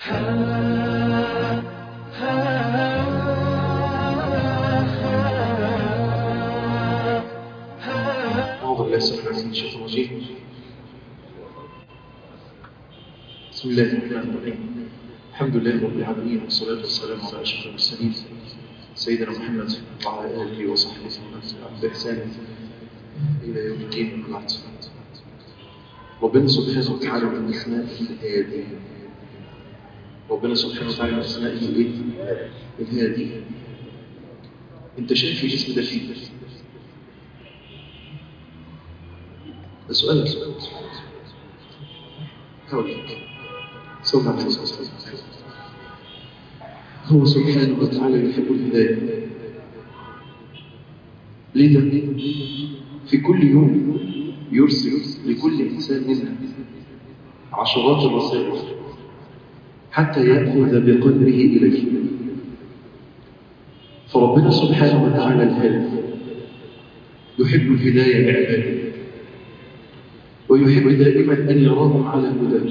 أعوذ بالله السميع العليم من الشيطان الرجيم بسم الله الرحمن الرحيم الحمد لله رب العالمين والصلاة والسلام على أشرف المرسلين سيدنا محمد وعلى آله وصحبه وسلم بإحسان إلى يوم الدين وبعد ربنا سبحانه وتعالى من أسمائه الهادي ربنا سبحانه وتعالى من أسمائه الإيه؟ الهادي أنت شايف الاسم ده فيه سؤال هقول لك سوف عليه الصلاة والسلام هو سبحانه وتعالى يحب الهداية لذا في كل يوم يرسل لكل إنسان منا عشرات الرسائل حتى يأخذ بقلبه إليه فربنا سبحانه وتعالى الهادي يحب الهداية لعباده ويحب دائما أن يراهم على هداه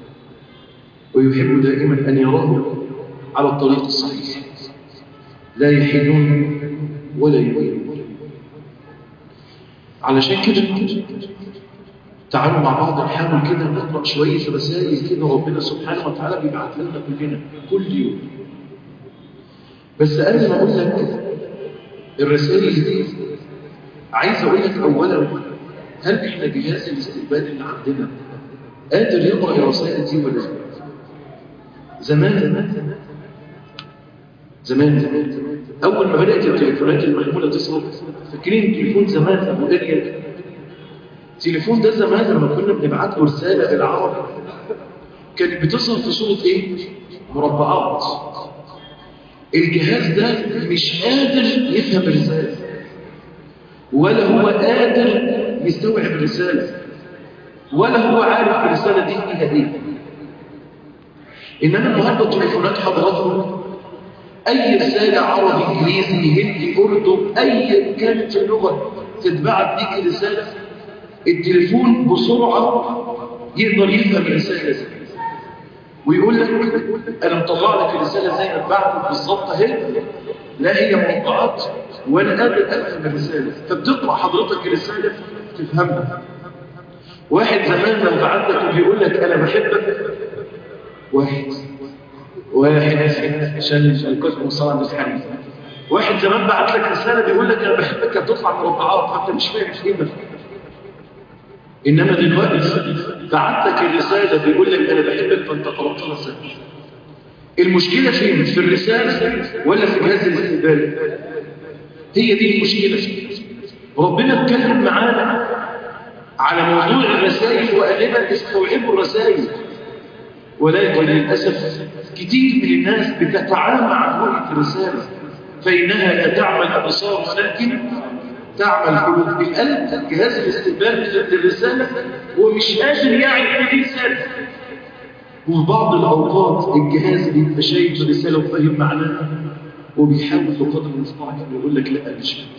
ويحب دائما أن يراهم على الطريق الصحيح لا يحيدون ولا يميلون علشان كده تعالوا مع بعض نحاول كده نقرأ شوية رسائل كده ربنا سبحانه وتعالى بيبعت لنا كلنا كل يوم بس قبل ما أقول لك الرسائل دي عايز أقول لك أولا هل احنا جهاز الاستقبال اللي عندنا قادر يقرأ الرسائل دي ولا لا؟ زمان زمان زمان زمان أول ما بدأت التليفونات المحمولة تصل فاكرين التليفون زمان أبو إريال التليفون ده زمان لما كنا بنبعت له رسالة بالعربي كانت بتصل في صورة إيه؟ مربعات الجهاز ده مش قادر يفهم الرسالة ولا هو قادر يستوعب الرسالة ولا هو عارف الرسالة دي فيها ايه إنما النهاردة تليفونات حضراتكم أي رسالة عربي إنجليزي هندي أردو أي كانت اللغة تتبعت ليك رسالة التليفون بسرعة يقدر يفهم الرسالة دي ويقول لك أنا مطلع لك الرسالة زي ما اتبعتت بالظبط أهي لا هي موقعات وأنا قادر أفهم الرسالة فبتقرأ حضرتك الرسالة تفهمها واحد زمان لو بعت لك وبيقول لك أنا بحبك واحد واحد عشان الكتب والصلاة المسحرية واحد زمان بعت لك رسالة بيقول لك أنا بحبك بتطلع مربعات فأنت مش فاهم قيمة إنما دلوقتي بعت لك الرسالة بيقول لك أنا بحبك فأنت قرأتها سهل المشكلة فين؟ في الرسالة ولا في جهاز الاستقبال؟ هي دي المشكلة ربنا اتكلم معانا على موضوع الرسائل وقال لنا استوعبوا الرسائل ولكن للأسف كتير من الناس بتتعامى عن رؤية الرسالة فإنها لا تعمل أبصار ولكن تعمل قلوب القلب جهاز الاستقبال للرسالة ومش قادر يعرف دي رسالة وفي بعض الأوقات الجهاز بيبقى شايف الرسالة وفاهم معناها وبيحاول بقدر المستطاع انه يقول لك لا مش فاهم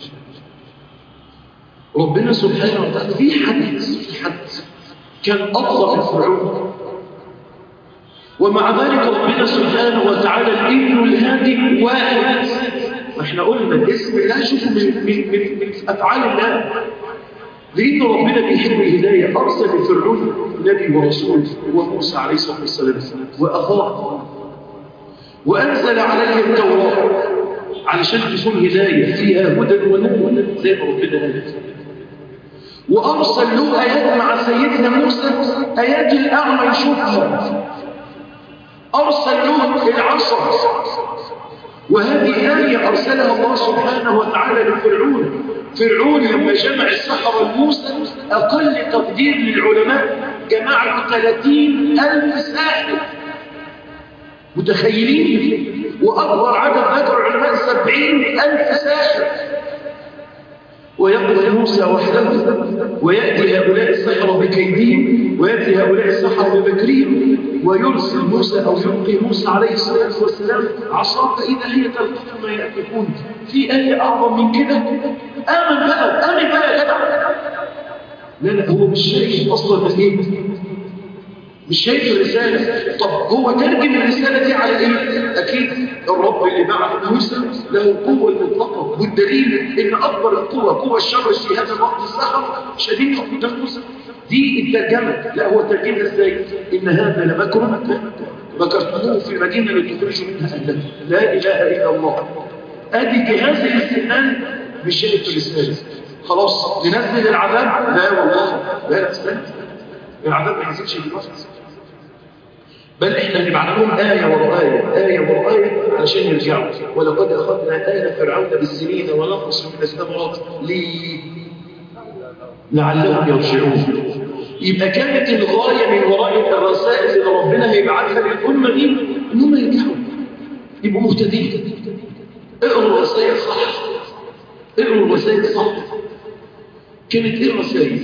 ربنا سبحانه وتعالى في حد في حد كان أفضل من فرعون ومع ذلك ربنا سبحانه وتعالى الابن الهادي واحد واحنا قلنا الاسم لا شوفوا من, من, من, من أفعال الله لأن ربنا بيحب الهداية أرسل لفرعون نبي ورسول وموسى عليه الصلاة والسلام وأخاه وأنزل عليه التوراة علشان تكون هداية فيها هدى ونور زي ما ربنا قال وأرسل له آيات مع سيدنا موسى آيات الأعمى يشوفها أرسل له العصا وهذه آية أرسلها الله سبحانه وتعالى لفرعون فرعون لما جمع السحرة لموسى أقل تقدير للعلماء جمعوا 30 ألف ساحر متخيلين وأكبر عدد ذكر العلماء 70 ألف ساحر ويقضي موسى وحده ويأتي هؤلاء السحرة بكيدهم ويأتي هؤلاء السحرة بمكرهم ويرسل موسى أو يلقي موسى عليه الصلاة والسلام عصاه فإذا هي تلقف ما يأفكون في آية أعظم من كده آمن بقى آمن بقى يا جدع لا لا هو مش شايف أصلا من إيه مش شايف الرسالة طب هو ترجم الرسالة دي على ايه اكيد الرب اللي بعث موسى له قوة المطلقة والدليل ان اكبر القوة قوة الشر في هذا الوقت السحر شديد قدام موسى دي الترجمة لا هو ترجمها ازاي ان هذا لمكر مكرتموه في المدينة لتخرجوا منها اهلها لا اله الا الله ادي جهاز الاستئمان مش شايف الرسالة خلاص ننزل العذاب لا والله لا لا استنى العذاب ما ينزلش دلوقتي بل احنا نبعت لهم آية ورا آية آية ورا آية علشان يرجعوا ولقد أخذنا آل فرعون بالسنين ونقص من الثمرات ليه لعلهم يرجعون يبقى كانت الغاية من وراء الرسائل اللي ربنا هيبعتها للأمة دي إنهم يرجعوا يبقوا مهتدين اقروا الرسائل صح اقروا الرسائل صح كانت ايه الرسائل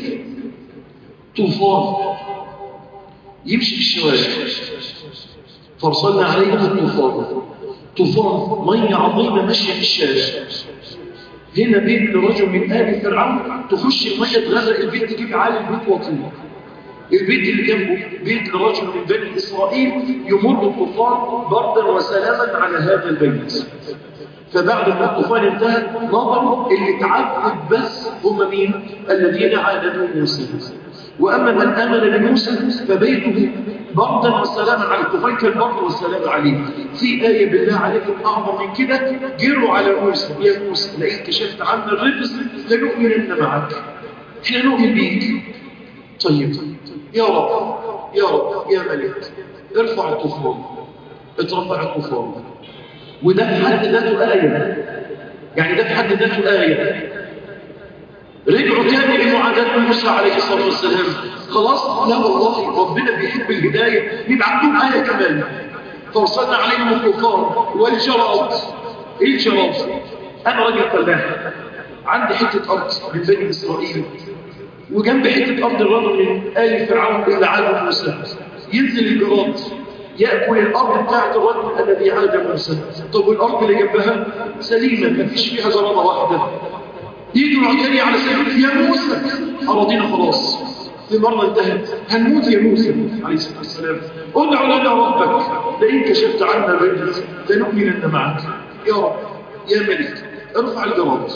طوفان يمشي في الشوارع فارسلنا عليهم الطوفان طوفان ميه عظيمه ماشيه في الشارع هنا بيت لرجل من آل فرعون تخش الميه تغرق البيت تجيب عالي البيت وطيه البيت اللي جنبه بيت لرجل من بني إسرائيل يمر الطوفان بردا وسلاما على هذا البيت فبعد ما الطوفان انتهى نظروا اللي تعذب بس هم مين الذين عاندوا موسى وأما من آمن بموسى فبيته بردا وسلاما على الطوفان كان برد والسلام عليه في آية بالله عليكم أعظم من كده جروا على موسى يا موسى لئن كشفت عنا الرجس لنؤمنن معك احنا نؤمن بيك طيب يا رب يا رب يا ملك ارفع الطوفان اترفع الطوفان وده في حد ذاته آية يعني ده في حد ذاته آية رجعوا تاني لمعاداة موسى عليه الصلاة والسلام خلاص لا والله ربنا بيحب الهداية نبعت لهم آية كمان فارسلنا عليهم الطوفان والجراد ايه الجراد انا راجل فلاح عندي حتة ارض من بني اسرائيل وجنب حتة ارض الرجل من آل فرعون اللي عاد موسى ينزل الجراد يأكل الأرض بتاعت الرجل الذي عاد موسى طب والأرض اللي جنبها سليمة ما فيش فيها جرادة واحدة يجي العكاري على سيدنا يا موسى أراضينا خلاص في مرة انتهت هنموت يا موسى عليه الصلاة والسلام ادعوا لنا ربك لئن كشفت عنا الرجل لنؤمنن معك يا رب يا ملك ارفع الجراد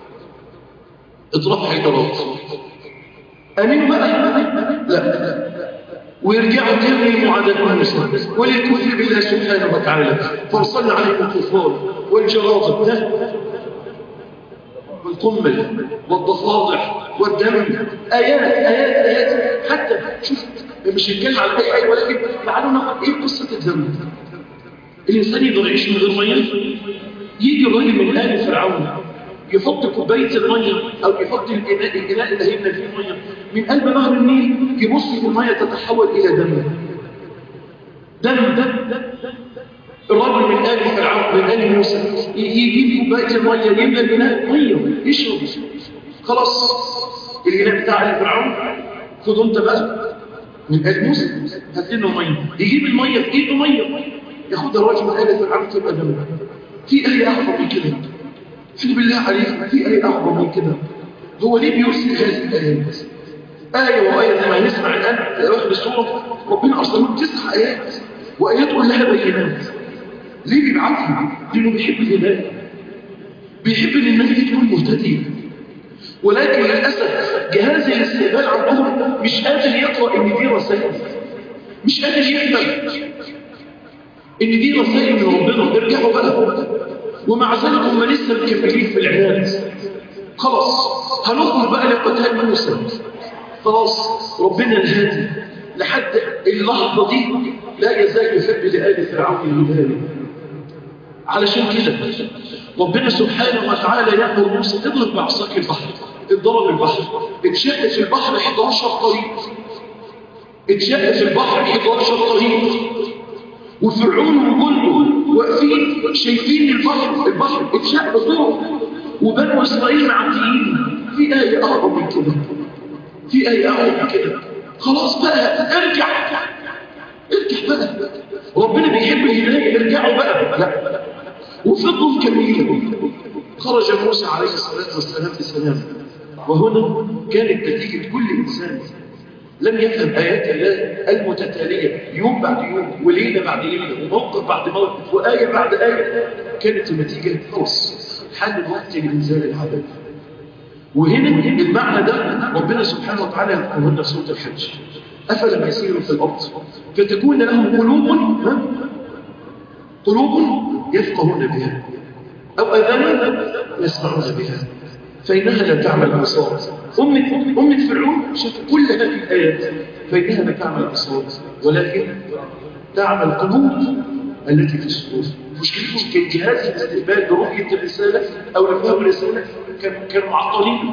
اترفع الجراد أمين بقى لا ويرجعوا تاني لمعاداة موسى وللكفر بالله سبحانه وتعالى فارسلنا عليهم الطوفان والجراد والقمل والضفادع والدم آيات آيات آيات حتى شوف مش هنتكلم على أي حاجة ولكن تعالوا ناخد إيه قصة الدم الإنسان يقدر يعيش من غير مية يجي الراجل من آل فرعون يحط كوباية المية أو يحط الإناء الإناء اللي هيمنى فيه المية من قلب نهر النيل يبص في المية تتحول إلى دم دم دم الرجل من آل فرعون من آل موسى يجيب كوباية المية يملى الإناء مية يشرب خلاص الإناء بتاع آل فرعون خدوا أنت بقى من آل موسى هات لنا مية يجيب المية في إيده مية ياخدها الرجل من آل فرعون تبقى دم في آية أكبر من كده في بالله عليك في آية أكبر من كده هو ليه بيرسل هذه الآيات آية وآية زي ما هنسمع الآن في أواخر السورة ربنا أرسل تسع آيات وآيات كلها بينات ليه بيبعثها؟ لأنه بيحب الهداية بيحب ان الناس دي تكون مهتديه ولكن للأسف جهاز الاستقبال عندهم مش قادر يقرأ ان دي رسائل مش قادر يفهم ان دي رسائل من ربنا ارجعوا بقى ومع ذلك هم لسه مكملين في العناد خلاص هنخرج بقى لقتال موسى خلاص ربنا الهادي لحد اللحظة دي لا يزال يحب لآل فرعون الهداية علشان كده ربنا سبحانه وتعالى يأمر موسى اضرب بعصاك البحر اضرب البحر اتشق في البحر 11 طريق اتشق في البحر 11 طريق وفرعون وجنده واقفين شايفين البحر البحر اتشق طرق وبنو اسرائيل معديين في آية أعظم من كده في آية أعظم من كده خلاص بقى ارجع ارجع بقى ربنا بيحب الهداية ارجعوا بقى لا وفضلوا مكملين خرج موسى عليه الصلاة والسلام بسلام وهنا كانت نتيجة كل إنسان لم يفهم آيات الله المتتالية يوم بعد يوم وليلة بعد ليلة وموقف بعد موقف وآية بعد آية كانت النتيجة خلص حل الوقت لإنزال العذاب وهنا المعنى ده ربنا سبحانه وتعالى يذكر لنا في سورة الحج أفلم يسيروا في الأرض فتكون لهم قلوب ها؟ قلوب يفقهون بها أو أذان يسمعون بها فإنها لا تعمل الأبصار أمة أمة فرعون شافت كل هذه الآيات فإنها لا تعمل الأبصار ولكن تعمل القلوب التي في الصدور مشكلتهم كان جهاز الاستقبال برؤية الرسالة أو لفهم الرسالة كانوا كانوا معطلين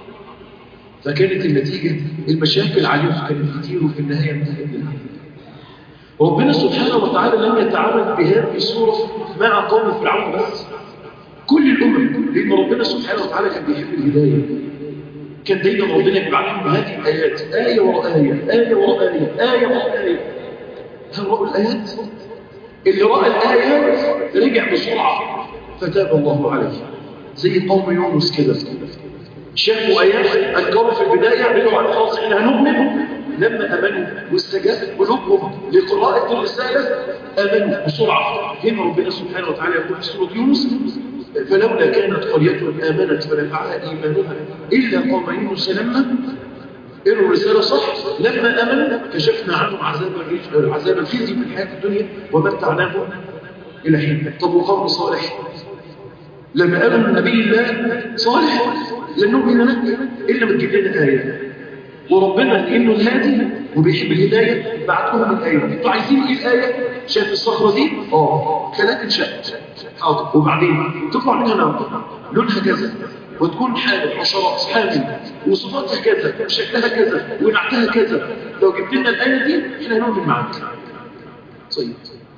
فكانت النتيجة المشاكل عليهم كانت كتير وفي النهاية انتهت بالعمل ربنا سبحانه وتعالى لم يتعامل بهذه الصورة مع قوم فرعون بس كل الأمم لأن ربنا سبحانه وتعالى كان بيحب الهداية كان دايما ربنا يبعث لهم بهذه الآيات آية وراء آية آية وراء آية آية وراء آية هل رأوا الآيات؟ اللي رأى الآيات رجع بسرعة فتاب الله عليه زي قوم يونس كده شافوا آيات أنكروا في البداية رجعوا على خلاص إحنا هنؤمن لما أمنوا واستجابت قلوبهم لقراءة الرسالة آمنوا بسرعة هنا ربنا سبحانه وتعالى يقول في سورة يونس فلولا كانت قرية آمنت فنفعها إيمانها إلا قوم يونس لما قروا الرسالة صح لما أمنوا كشفنا عنهم عذاب الرجل عذاب الخزي في الحياة الدنيا ومتعناهم إلى حين طب وقوم صالح لما قالوا النبي الله صالح لن نؤمن لك إلا ما تجيب لنا آية وربنا لأنه الهادي وبيحب الهداية بعت لهم الآية انتوا عايزين إيه الآية شايف الصخرة دي؟ آه ثلاثة شق حاضر وبعدين تطلع منها نار لونها كذا وتكون حامل حشرات حامل وصفاتها كذا وشكلها كذا ونعتها كذا لو جبت لنا الآية دي احنا هنؤمن معاك طيب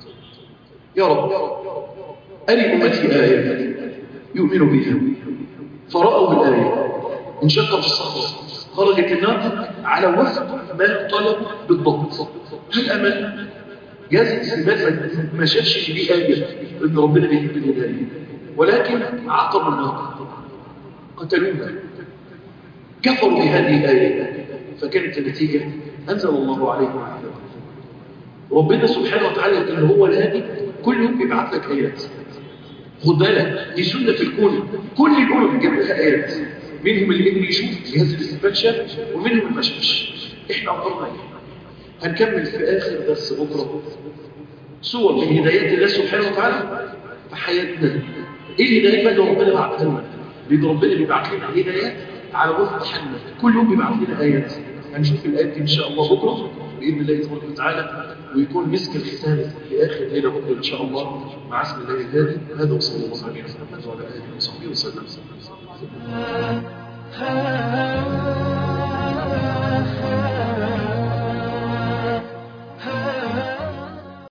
يا رب أري أمتي آية يؤمنوا بها فرأوا الآية انشقت الصخرة خرجت النار على وفق ما طلبوا بالضبط هل أمل جاز استثبات ما شافش دي آية إن ربنا بيحب الهداية ولكن عقروا النار قتلوها كفروا بهذه الآية فكانت النتيجة أنزل الله عليهم عذابا ربنا سبحانه وتعالى إن هو الهادي كل يوم بيبعث لك آيات خد بالك دي سنة في الكون كل الأمم جاب لها آيات منهم اللي قدر يشوف جهاز الاستقبال شاف ومنهم اللي ما شافش احنا أمرنا ايه هنكمل في آخر درس بكرة صور من هدايات الله سبحانه وتعالى في حياتنا ايه الهدايات بقى اللي ربنا بعتها لنا لان ربنا بيبعت لنا هدايات على وفق حالنا كل يوم بيبعت لنا ايات هنشوف الايات دي ان شاء الله بكره باذن الله تبارك وتعالى ويكون مسك الختام في اخر ليله بكره ان شاء الله مع اسم الله الهادي هذا وصلى الله عليه وسلم وعلى اله وصحبه وسلم